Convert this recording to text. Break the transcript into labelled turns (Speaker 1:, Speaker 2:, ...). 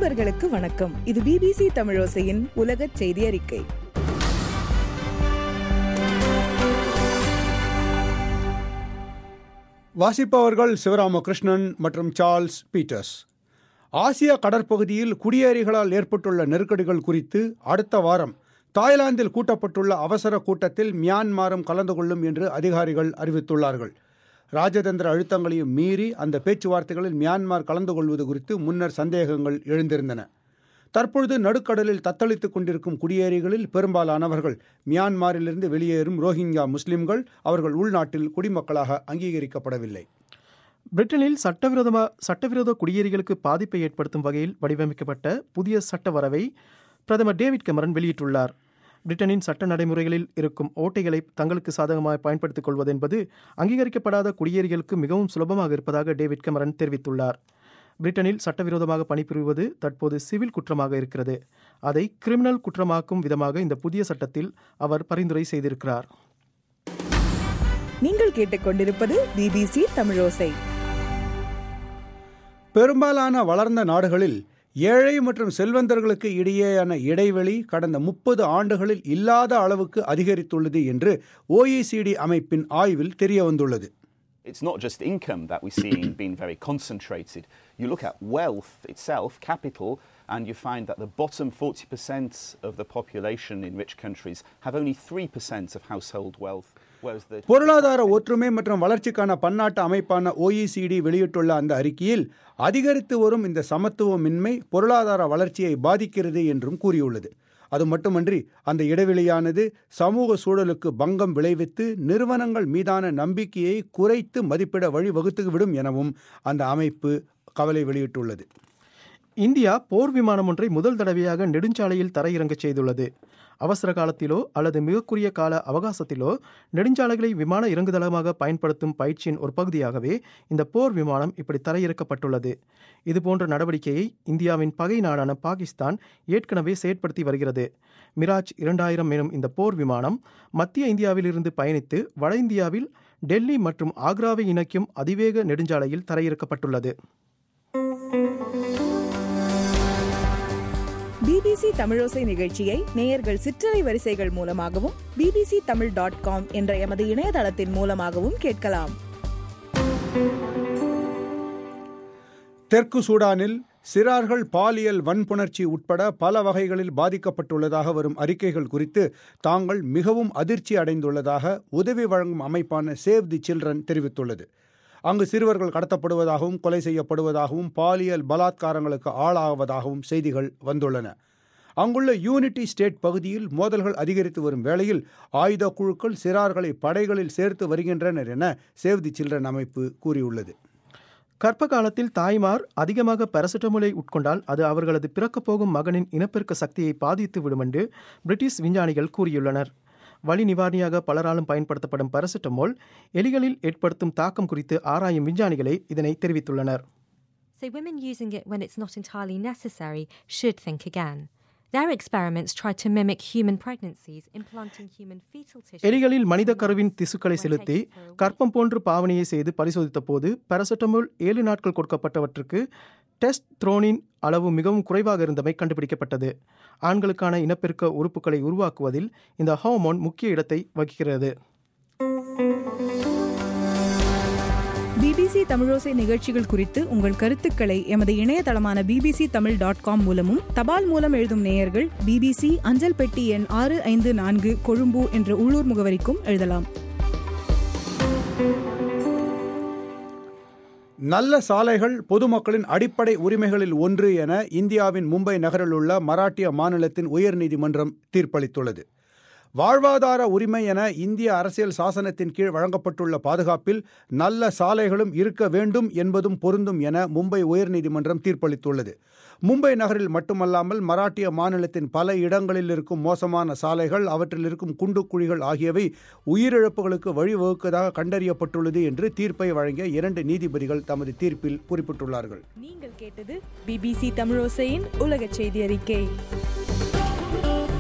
Speaker 1: நண்பர்களுக்கு வணக்கம் இது பிபிசி தமிழோசையின் உலக செய்தி அறிக்கை
Speaker 2: வாசிப்பவர்கள் சிவராமகிருஷ்ணன் மற்றும் சார்ல்ஸ் பீட்டர்ஸ் ஆசிய கடற்பகுதியில் குடியேறிகளால் ஏற்பட்டுள்ள நெருக்கடிகள் குறித்து அடுத்த வாரம் தாய்லாந்தில் கூட்டப்பட்டுள்ள அவசர கூட்டத்தில் மியான்மாரும் கலந்து கொள்ளும் என்று அதிகாரிகள் அறிவித்துள்ளார்கள் ராஜதந்திர அழுத்தங்களையும் மீறி அந்த பேச்சுவார்த்தைகளில் மியான்மார் கலந்து கொள்வது குறித்து முன்னர் சந்தேகங்கள் எழுந்திருந்தன தற்பொழுது நடுக்கடலில் தத்தளித்துக் கொண்டிருக்கும் குடியேறிகளில் பெரும்பாலானவர்கள் மியான்மாரிலிருந்து வெளியேறும் ரோஹிங்கா முஸ்லிம்கள் அவர்கள் உள்நாட்டில் குடிமக்களாக அங்கீகரிக்கப்படவில்லை
Speaker 3: பிரிட்டனில் சட்டவிரோதமா சட்டவிரோத குடியேறிகளுக்கு பாதிப்பை ஏற்படுத்தும் வகையில் வடிவமைக்கப்பட்ட புதிய சட்ட வரவை பிரதமர் டேவிட் கெமரன் வெளியிட்டுள்ளார் பிரிட்டனின் சட்ட நடைமுறைகளில் இருக்கும் ஓட்டைகளை தங்களுக்கு சாதகமாக பயன்படுத்திக் கொள்வது என்பது அங்கீகரிக்கப்படாத குடியேறிகளுக்கு மிகவும் சுலபமாக இருப்பதாக டேவிட் கெமரன் தெரிவித்துள்ளார் பிரிட்டனில் சட்டவிரோதமாக பணிபுரிவது தற்போது சிவில் குற்றமாக இருக்கிறது அதை கிரிமினல் குற்றமாக்கும் விதமாக இந்த புதிய சட்டத்தில் அவர் பரிந்துரை செய்திருக்கிறார்
Speaker 1: நீங்கள் கேட்டுக்கொண்டிருப்பது பிபிசி தமிழோசை
Speaker 2: பெரும்பாலான வளர்ந்த நாடுகளில் ஏழை மற்றும் செல்வந்தர்களுக்கு இடையேயான இடைவெளி கடந்த முப்பது ஆண்டுகளில் இல்லாத அளவுக்கு அதிகரித்துள்ளது என்று ஓஇசிடி அமைப்பின் ஆய்வில் தெரிய வந்துள்ளது
Speaker 4: It's not just income that we're seeing being very concentrated. You look at wealth itself, capital, and you find that the bottom 40% of the population in rich countries have only 3% of household wealth. Whereas the
Speaker 2: பொருளாதார ஒற்றுமை மற்றும் வளர்ச்சிக்கான பன்னாட்டு அமைப்பான OECD வெளியிட்டுள்ள அந்த அறிக்கையில் அதிகரித்து வரும் இந்த சமத்துவமின்மை பொருளாதார வளர்ச்சியை பாதிக்கிறது என்றும் கூறியுள்ளது அது மட்டுமன்றி அந்த இடைவெளியானது சமூக சூழலுக்கு பங்கம் விளைவித்து நிறுவனங்கள் மீதான நம்பிக்கையை குறைத்து மதிப்பிட வழிவகுத்துவிடும் எனவும் அந்த அமைப்பு கவலை வெளியிட்டுள்ளது
Speaker 3: இந்தியா போர் விமானம் ஒன்றை முதல் தடவையாக நெடுஞ்சாலையில் தரையிறங்கச் செய்துள்ளது அவசர காலத்திலோ அல்லது மிக குறுகிய கால அவகாசத்திலோ நெடுஞ்சாலைகளை விமான இறங்குதளமாக பயன்படுத்தும் பயிற்சியின் ஒரு பகுதியாகவே இந்த போர் விமானம் இப்படி தரையிறக்கப்பட்டுள்ளது இதுபோன்ற நடவடிக்கையை இந்தியாவின் பகை நாடான பாகிஸ்தான் ஏற்கனவே செயற்படுத்தி வருகிறது மிராஜ் இரண்டாயிரம் எனும் இந்த போர் விமானம் மத்திய இந்தியாவிலிருந்து பயணித்து வட இந்தியாவில் டெல்லி மற்றும் ஆக்ராவை இணைக்கும் அதிவேக நெடுஞ்சாலையில் தரையிறக்கப்பட்டுள்ளது
Speaker 1: பிபிசி தமிழோசை நிகழ்ச்சியை நேயர்கள் சிற்றலை வரிசைகள் மூலமாகவும் பிபிசி தமிழ் டாட் காம் என்ற எமது இணையதளத்தின் மூலமாகவும் கேட்கலாம்
Speaker 2: தெற்கு சூடானில் சிறார்கள் பாலியல் வன்புணர்ச்சி உட்பட பல வகைகளில் பாதிக்கப்பட்டுள்ளதாக வரும் அறிக்கைகள் குறித்து தாங்கள் மிகவும் அதிர்ச்சி அடைந்துள்ளதாக உதவி வழங்கும் அமைப்பான சேவ் தி சில்ட்ரன் தெரிவித்துள்ளது அங்கு சிறுவர்கள் கடத்தப்படுவதாகவும் கொலை செய்யப்படுவதாகவும் பாலியல் பலாத்காரங்களுக்கு ஆளாவதாகவும் செய்திகள் வந்துள்ளன அங்குள்ள யூனிட்டி ஸ்டேட் பகுதியில் மோதல்கள் அதிகரித்து வரும் வேளையில் ஆயுத குழுக்கள் சிறார்களை படைகளில் சேர்த்து வருகின்றனர் என சேவ் தி சில்ட்ரன் அமைப்பு கூறியுள்ளது
Speaker 3: கர்ப்ப காலத்தில் தாய்மார் அதிகமாக பாராசிட்டமோலை உட்கொண்டால் அது அவர்களது பிறக்கப் போகும் மகனின் இனப்பெருக்க சக்தியை பாதித்து விடும் என்று பிரிட்டிஷ் விஞ்ஞானிகள் கூறியுள்ளனர் வலி நிவாரணியாக பலராலும் பயன்படுத்தப்படும் பாராசிட்டமோல் எலிகளில் ஏற்படுத்தும் தாக்கம் குறித்து ஆராயும் விஞ்ஞானிகளே இதனை தெரிவித்துள்ளனர்
Speaker 5: So women using it when it's not entirely necessary should think again. Their experiments tried to mimic human pregnancies, implanting human fetal tissue.
Speaker 3: எலிகளில் மனித கருவின் திசுக்களை செலுத்தி கற்பம் போன்று பாவனையை செய்து பரிசோதித்த போது பாராசிட்டமோல் ஏழு நாட்கள் கொடுக்கப்பட்டவற்றுக்கு டெஸ்ட் த்ரோனின் அளவு மிகவும் குறைவாக இருந்தமை கண்டுபிடிக்கப்பட்டது ஆண்களுக்கான இனப்பெருக்க உறுப்புகளை உருவாக்குவதில் இந்த ஹார்மோன் முக்கிய இடத்தை வகிக்கிறது
Speaker 1: பிபிசி தமிழோசை நிகழ்ச்சிகள் குறித்து உங்கள் கருத்துக்களை எமது இணையதளமான பிபிசி தமிழ் டாட் காம் மூலமும் தபால் மூலம் எழுதும் நேயர்கள் பிபிசி அஞ்சல் பெட்டி எண் ஆறு ஐந்து நான்கு கொழும்பு என்ற உள்ளூர் முகவரிக்கும் எழுதலாம்
Speaker 2: நல்ல சாலைகள் பொதுமக்களின் அடிப்படை உரிமைகளில் ஒன்று என இந்தியாவின் மும்பை நகரில் உள்ள மராட்டிய மாநிலத்தின் உயர்நீதிமன்றம் தீர்ப்பளித்துள்ளது வாழ்வாதார உரிமை என இந்திய அரசியல் சாசனத்தின் கீழ் வழங்கப்பட்டுள்ள பாதுகாப்பில் நல்ல சாலைகளும் இருக்க வேண்டும் என்பதும் பொருந்தும் என மும்பை உயர்நீதிமன்றம் தீர்ப்பளித்துள்ளது மும்பை நகரில் மட்டுமல்லாமல் மராட்டிய மாநிலத்தின் பல இடங்களில் இருக்கும் மோசமான சாலைகள் அவற்றில் இருக்கும் குண்டு குழிகள் ஆகியவை உயிரிழப்புகளுக்கு வழிவகுப்பதாக கண்டறியப்பட்டுள்ளது என்று தீர்ப்பை வழங்கிய இரண்டு நீதிபதிகள் தமது தீர்ப்பில் குறிப்பிட்டுள்ளார்கள்
Speaker 1: நீங்கள் கேட்டது பிபிசி தமிழோசையின் உலக செய்தி அறிக்கை